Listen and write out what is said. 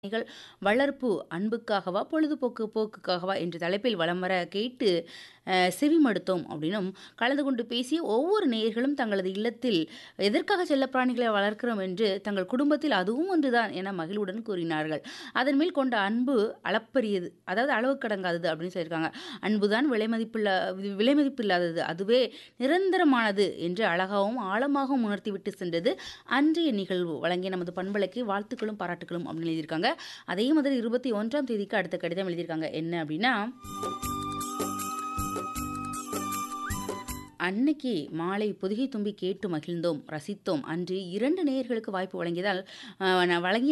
நிகழ் வளர்ப்பு அன்புக்காகவா பொழுதுபோக்கு போக்குக்காகவா என்ற தலைப்பில் வலம் வர கேட்டு அஹ், செவிமடுத்தோம் அப்படின்னும் கலந்து கொண்டு பேசிய ஒவ்வொரு நேயர்களும் தங்களது இல்லத்தில் எதற்காக செல்லப்பிராணிகளை வளர்க்கிறோம் என்று தங்கள் குடும்பத்தில் அதுவும் ஒன்றுதான் என மகிழ்வுடன் கூறினார்கள் அதன் மேல் கொண்ட அன்பு அளப்பரியது அதாவது அளவு கடங்காதது அப்படின்னு சொல்லியிருக்காங்க அன்புதான் விலை மதிப்பில்லா விலை மதிப்பில்லாதது அதுவே நிரந்தரமானது என்று அழகாகவும் ஆழமாகவும் உணர்த்திவிட்டு சென்றது அன்றைய நிகழ்வு வழங்கிய நமது பண்பலைக்கு வாழ்த்துக்களும் பாராட்டுகளும் அப்படின்னு எழுதியிருக்காங்க அதே மாதிரி இருபத்தி ஒன்றாம் தேதிக்கு அடுத்த கடிதம் எழுதியிருக்காங்க என்ன அப்படின்னா அன்னைக்கு மாலை பொதிகை தும்பி கேட்டு மகிழ்ந்தோம் ரசித்தோம் அன்று இரண்டு நேயர்களுக்கு வாய்ப்பு வழங்கியதால் அஹ், நான் வழங்கிய